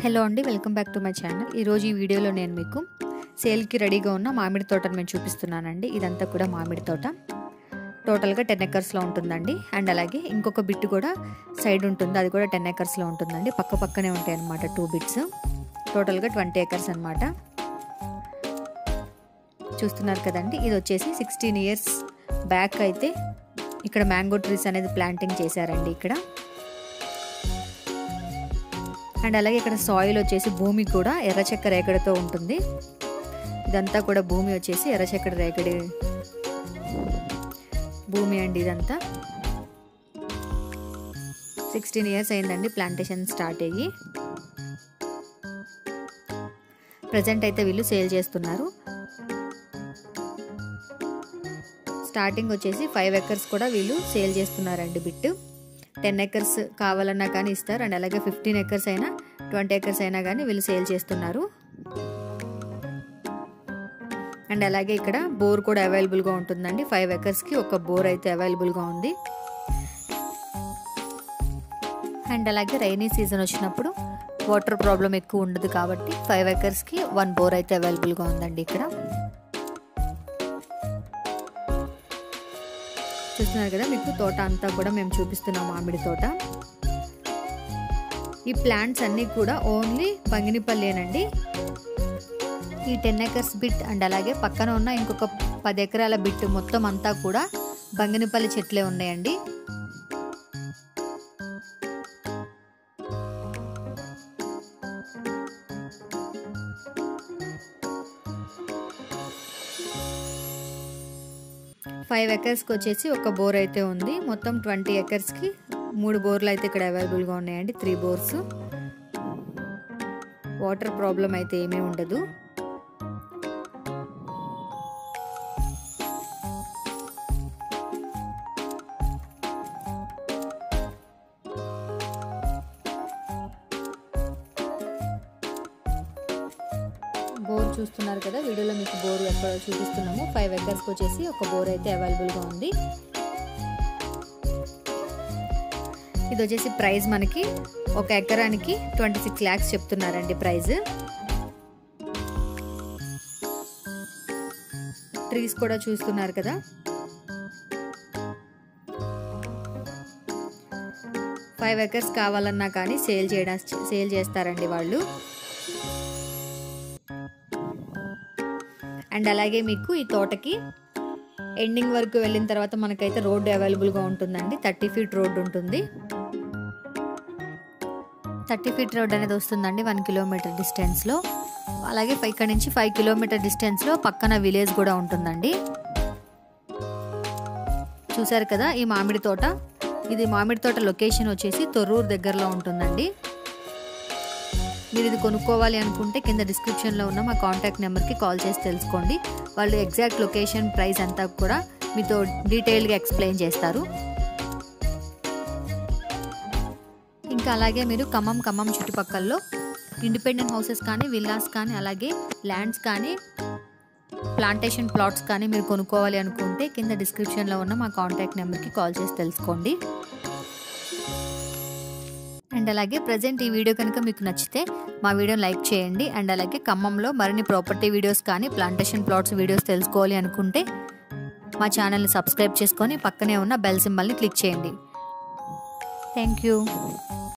hello అండి welcome back to my channel ఈరోజు ఈ వీడియోలో నేను మీకు సేల్కి రెడీగా ఉన్న మామిడి తోటను నేను చూపిస్తున్నానండి ఇదంతా కూడా మామిడి తోట టోటల్గా టెన్ ఎకర్స్లో ఉంటుందండి అండ్ అలాగే ఇంకొక బిట్ కూడా సైడ్ ఉంటుంది అది కూడా టెన్ ఎకర్స్లో ఉంటుందండి పక్క పక్కనే ఉంటాయి అన్నమాట టూ బిట్స్ టోటల్గా ట్వంటీ ఎకర్స్ అనమాట చూస్తున్నారు కదండి ఇది వచ్చేసి సిక్స్టీన్ ఇయర్స్ బ్యాక్ అయితే ఇక్కడ మ్యాంగో ట్రీస్ అనేది ప్లాంటింగ్ చేశారండి ఇక్కడ అండ్ అలాగే ఇక్కడ సాయిల్ వచ్చేసి భూమి కూడా ఎర్రచక్క రేగడితో ఉంటుంది ఇదంతా కూడా భూమి వచ్చేసి ఎర్రచక్కడ రేగడి భూమి అండి ఇదంతా సిక్స్టీన్ ఇయర్స్ అయిందండి ప్లాంటేషన్ స్టార్ట్ అయ్యి ప్రజెంట్ అయితే వీళ్ళు సేల్ చేస్తున్నారు స్టార్టింగ్ వచ్చేసి ఫైవ్ ఎకర్స్ కూడా వీళ్ళు సేల్ చేస్తున్నారండి బిట్ టెన్ ఎకర్స్ కావాలన్నా కానీ ఇస్తారు అండ్ అలాగే ఫిఫ్టీన్ ఎకర్స్ అయినా ట్వంటీ ఎకర్స్ అయినా కానీ వీళ్ళు సేల్ చేస్తున్నారు అండ్ అలాగే ఇక్కడ బోర్ కూడా అవైలబుల్గా ఉంటుందండి ఫైవ్ ఎకర్స్కి ఒక బోర్ అయితే అవైలబుల్గా ఉంది అండ్ అలాగే రైనీ సీజన్ వచ్చినప్పుడు వాటర్ ప్రాబ్లం ఎక్కువ ఉండదు కాబట్టి ఫైవ్ ఎకర్స్కి వన్ బోర్ అయితే అవైలబుల్గా ఉందండి ఇక్కడ చూస్తున్నారు కదా మీకు తోట అంతా కూడా మేము చూపిస్తున్నాం మామిడి తోట ఈ ప్లాంట్స్ అన్నీ కూడా ఓన్లీ బంగినిపల్లేనండి ఈ టెన్ ఎకర్స్ బిట్ అండ్ అలాగే పక్కన ఉన్న ఇంకొక పది ఎకరాల బిట్ మొత్తం అంతా కూడా బంగినిపల్లి చెట్లే ఉన్నాయండి ఫైవ్ ఎకర్స్కి వచ్చేసి ఒక బోర్ అయితే ఉంది మొత్తం ట్వంటీ ఎకర్స్కి మూడు బోర్లు అయితే ఇక్కడ అవైలబుల్గా ఉన్నాయండి త్రీ బోర్స్ వాటర్ ప్రాబ్లం అయితే ఏమీ ఉండదు బోర్ చూస్తున్నారు కదా వీడియోలో మీకు బోర్ ఎక్కడ చూపిస్తున్నాము ఫైవ్ ఎకర్స్కి వచ్చేసి ఒక బోర్ అయితే అవైలబుల్గా ఉంది ఇది వచ్చేసి ప్రైస్ మనకి ఒక ఎకరానికి ట్వంటీ సిక్స్ ల్యాక్స్ చెప్తున్నారండి ప్రైజ్ ట్రీస్ కూడా చూస్తున్నారు కదా ఫైవ్ ఎకర్స్ కావాలన్నా కానీ సేల్ చేయడం సేల్ చేస్తారండి వాళ్ళు అండ్ అలాగే మీకు ఈ తోటకి ఎండింగ్ వరకు వెళ్ళిన తర్వాత మనకైతే రోడ్డు అవైలబుల్గా ఉంటుందండి థర్టీ ఫీట్ రోడ్డు ఉంటుంది థర్టీ ఫీట్ రోడ్ అనేది వస్తుందండి వన్ కిలోమీటర్ డిస్టెన్స్లో అలాగే ఇక్కడ నుంచి ఫైవ్ కిలోమీటర్ డిస్టెన్స్లో పక్కన విలేజ్ కూడా ఉంటుందండి చూసారు కదా ఈ మామిడి తోట ఇది మామిడి తోట లొకేషన్ వచ్చేసి తొర్రూరు దగ్గరలో ఉంటుందండి మీరు ఇది కొనుక్కోవాలి అనుకుంటే కింద డిస్క్రిప్షన్లో ఉన్న మా కాంటాక్ట్ నెంబర్కి కాల్ చేసి తెలుసుకోండి వాళ్ళు ఎగ్జాక్ట్ లొకేషన్ ప్రైస్ అంతా కూడా మీతో డీటెయిల్గా ఎక్స్ప్లెయిన్ చేస్తారు ఇంకా అలాగే మీరు ఖమ్మం ఖమ్మం చుట్టుపక్కల్లో ఇండిపెండెంట్ హౌసెస్ కానీ విల్లాస్ కానీ అలాగే ల్యాండ్స్ కానీ ప్లాంటేషన్ ప్లాట్స్ కానీ మీరు కొనుక్కోవాలి అనుకుంటే కింద డిస్క్రిప్షన్లో ఉన్న మా కాంటాక్ట్ నెంబర్కి కాల్ చేసి తెలుసుకోండి అండ్ అలాగే ప్రజెంట్ ఈ వీడియో కనుక మీకు నచ్చితే మా వీడియోని లైక్ చేయండి అండ్ అలాగే ఖమ్మంలో మరిన్ని ప్రాపర్టీ వీడియోస్ కానీ ప్లాంటేషన్ ప్లాట్స్ వీడియోస్ తెలుసుకోవాలి అనుకుంటే మా ఛానల్ని సబ్స్క్రైబ్ చేసుకొని పక్కనే ఉన్న బెల్ సింబల్ని క్లిక్ చేయండి థ్యాంక్ యూ